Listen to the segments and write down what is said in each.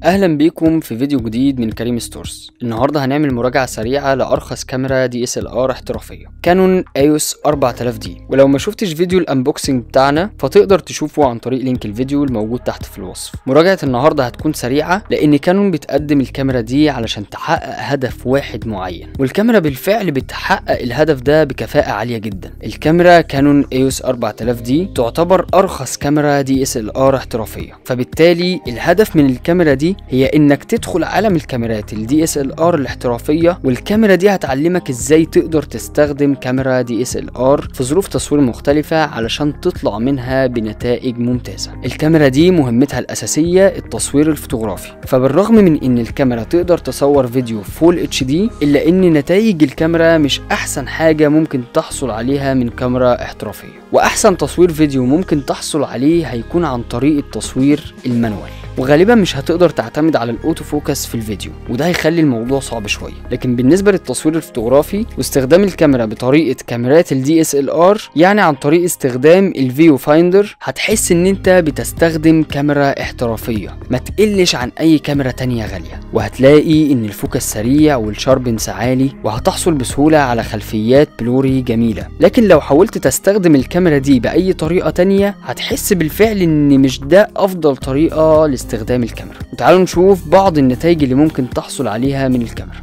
اهلا بيكم في فيديو جديد من كريم ستورز النهارده هنعمل مراجعه سريعه لارخص كاميرا دي اس ال ار احترافيه كانون ايوس 4000 دي ولو ما شفتش فيديو الانبوكسنج بتاعنا فتقدر تشوفه عن طريق لينك الفيديو الموجود تحت في الوصف مراجعه النهارده هتكون سريعه لان كانون بتقدم الكاميرا دي علشان تحقق هدف واحد معين والكاميرا بالفعل بتحقق الهدف ده بكفاءه عاليه جدا الكاميرا كانون ايوس 4000 دي تعتبر ارخص كاميرا دي اس ال ار احترافيه فبالتالي الهدف من الكاميرا دي هي انك تدخل عالم الكاميرات الدي اس ال ار الاحترافيه والكاميرا دي هتعلمك ازاي تقدر تستخدم كاميرا دي اس ال ار في ظروف تصوير مختلفه علشان تطلع منها بنتائج ممتازه الكاميرا دي مهمتها الاساسيه التصوير الفوتوغرافي فبالرغم من ان الكاميرا تقدر تصور فيديو فول اتش دي الا ان نتائج الكاميرا مش احسن حاجه ممكن تحصل عليها من كاميرا احترافيه واحسن تصوير فيديو ممكن تحصل عليه هيكون عن طريق التصوير المانوال وغالبا مش هتقدر تعتمد على الاوتو فوكس في الفيديو وده هيخلي الموضوع صعب شويه لكن بالنسبه للتصوير الفوتوغرافي واستخدام الكاميرا بطريقه كاميرات الدي اس ال ار يعني عن طريق استخدام الفيو فايندر هتحس ان انت بتستخدم كاميرا احترافيه ما تقلش عن اي كاميرا تانية غاليه وهتلاقي ان الفوكس سريع والشاربنس عالي وهتحصل بسهوله على خلفيات بلوري جميله لكن لو حاولت تستخدم الكاميرا دي باي طريقه تانية هتحس بالفعل ان مش ده افضل طريقه لاستخدام الكاميرا وتعالوا نشوف بعض النتائج اللي ممكن تحصل عليها من الكاميرا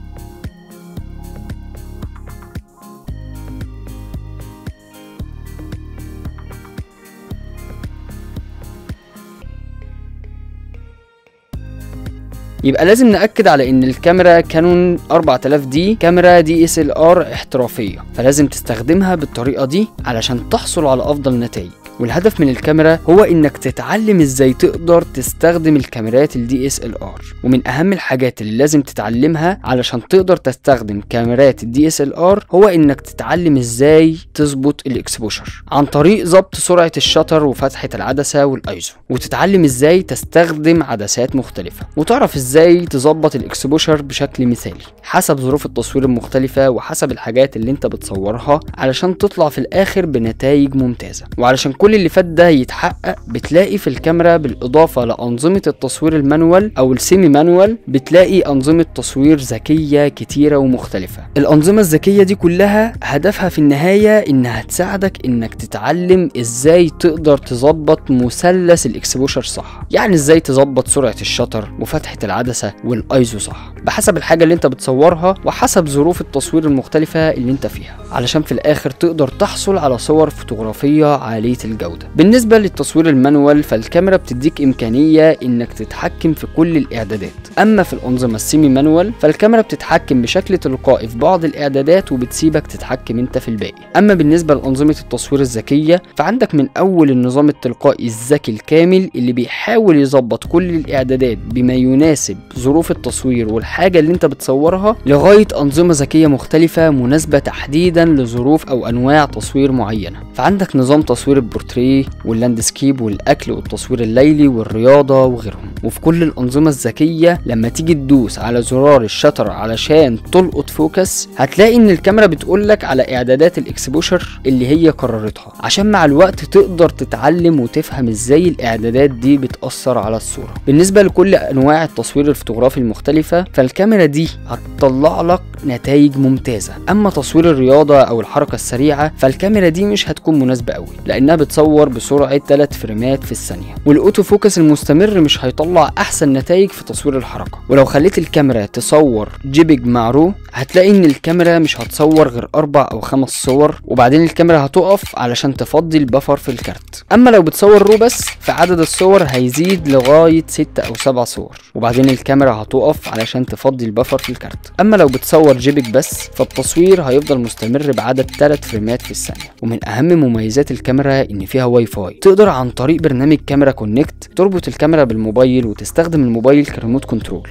يبقى لازم نأكد على ان الكاميرا كانون 4000 دي كاميرا دي اس ال ار احترافية فلازم تستخدمها بالطريقة دي علشان تحصل على افضل نتائج والهدف من الكاميرا هو انك تتعلم ازاي تقدر تستخدم الكاميرات الدي اس ال ار ومن اهم الحاجات اللي لازم تتعلمها علشان تقدر تستخدم كاميرات الدي اس ال ار هو انك تتعلم ازاي تظبط الاكسبوشر عن طريق ضبط سرعه الشطر وفتحه العدسه والايزو وتتعلم ازاي تستخدم عدسات مختلفه وتعرف ازاي تظبط الاكسبوشر بشكل مثالي حسب ظروف التصوير المختلفه وحسب الحاجات اللي انت بتصورها علشان تطلع في الاخر بنتائج ممتازه وعلشان كل اللي فات ده يتحقق بتلاقي في الكاميرا بالاضافه لانظمه التصوير المانوال او السيمي مانوال بتلاقي انظمه تصوير ذكيه كتيره ومختلفه الانظمه الذكيه دي كلها هدفها في النهايه انها تساعدك انك تتعلم ازاي تقدر تظبط مثلث الاكسبوشر صح يعني ازاي تظبط سرعه الشطر وفتحه العدسه والايزو صح بحسب الحاجه اللي انت بتصورها وحسب ظروف التصوير المختلفه اللي انت فيها علشان في الاخر تقدر تحصل على صور فوتوغرافيه عاليه الجودة بالنسبة للتصوير المانوال فالكاميرا بتديك إمكانية إنك تتحكم في كل الإعدادات أما في الأنظمة السيمي مانوال فالكاميرا بتتحكم بشكل تلقائي في بعض الإعدادات وبتسيبك تتحكم أنت في الباقي أما بالنسبة لأنظمة التصوير الذكية فعندك من أول النظام التلقائي الذكي الكامل اللي بيحاول يظبط كل الإعدادات بما يناسب ظروف التصوير والحاجة اللي أنت بتصورها لغاية أنظمة ذكية مختلفة مناسبة تحديدا لظروف أو أنواع تصوير معينة فعندك نظام تصوير البورتريه واللاندسكيب والاكل والتصوير الليلي والرياضه وغيرهم وفي كل الانظمه الذكيه لما تيجي تدوس على زرار الشطر علشان تلقط فوكس هتلاقي ان الكاميرا بتقولك على اعدادات الاكسبوشر اللي هي قررتها عشان مع الوقت تقدر تتعلم وتفهم ازاي الاعدادات دي بتاثر على الصوره بالنسبه لكل انواع التصوير الفوتوغرافي المختلفه فالكاميرا دي هتطلع لك نتائج ممتازه اما تصوير الرياضه او الحركه السريعه فالكاميرا دي مش هتكون مناسبه قوي لانها بتصور بسرعه 3 فريمات في الثانيه والاوتو فوكس المستمر مش هيطلع احسن نتائج في تصوير الحركه ولو خليت الكاميرا تصور جيبج مع رو هتلاقي ان الكاميرا مش هتصور غير اربع او خمس صور وبعدين الكاميرا هتقف علشان تفضي البفر في الكارت اما لو بتصور رو بس فعدد الصور هيزيد لغايه 6 او 7 صور وبعدين الكاميرا هتقف علشان تفضي البفر في الكارت اما لو بتصور جيبج بس فالتصوير هيفضل مستمر بعدد 3 فريمات في الثانيه ومن اهم مميزات الكاميرا ان فيها واي فاي تقدر عن طريق برنامج كاميرا كونكت تربط الكاميرا بالموبايل وتستخدم الموبايل كريموت كنترول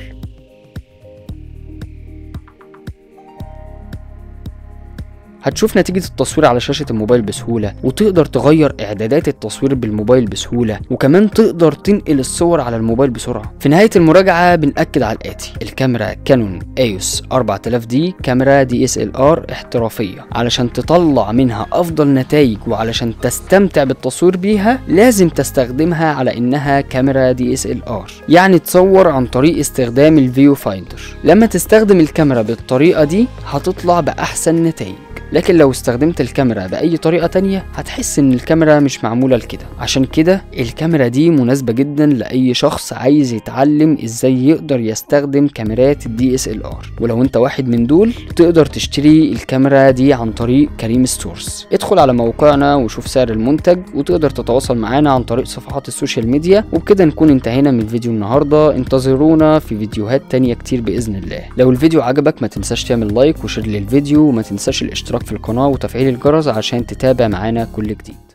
هتشوف نتيجة التصوير على شاشة الموبايل بسهولة وتقدر تغير إعدادات التصوير بالموبايل بسهولة وكمان تقدر تنقل الصور على الموبايل بسرعة في نهاية المراجعة بنأكد على الآتي الكاميرا كانون ايوس 4000 دي كاميرا دي اس ال ار احترافية علشان تطلع منها أفضل نتائج وعلشان تستمتع بالتصوير بيها لازم تستخدمها على إنها كاميرا دي اس ال ار يعني تصور عن طريق استخدام الفيو فايندر لما تستخدم الكاميرا بالطريقة دي هتطلع بأحسن نتائج لكن لو استخدمت الكاميرا بأي طريقة تانية هتحس إن الكاميرا مش معمولة لكده عشان كده الكاميرا دي مناسبة جدا لأي شخص عايز يتعلم إزاي يقدر يستخدم كاميرات الدي اس ال ار ولو أنت واحد من دول تقدر تشتري الكاميرا دي عن طريق كريم ستورز ادخل على موقعنا وشوف سعر المنتج وتقدر تتواصل معانا عن طريق صفحات السوشيال ميديا وبكده نكون انتهينا من فيديو النهاردة انتظرونا في فيديوهات تانية كتير بإذن الله لو الفيديو عجبك ما تنساش تعمل لايك وشير للفيديو وما تنساش الاشتراك في القناة وتفعيل الجرس عشان تتابع معانا كل جديد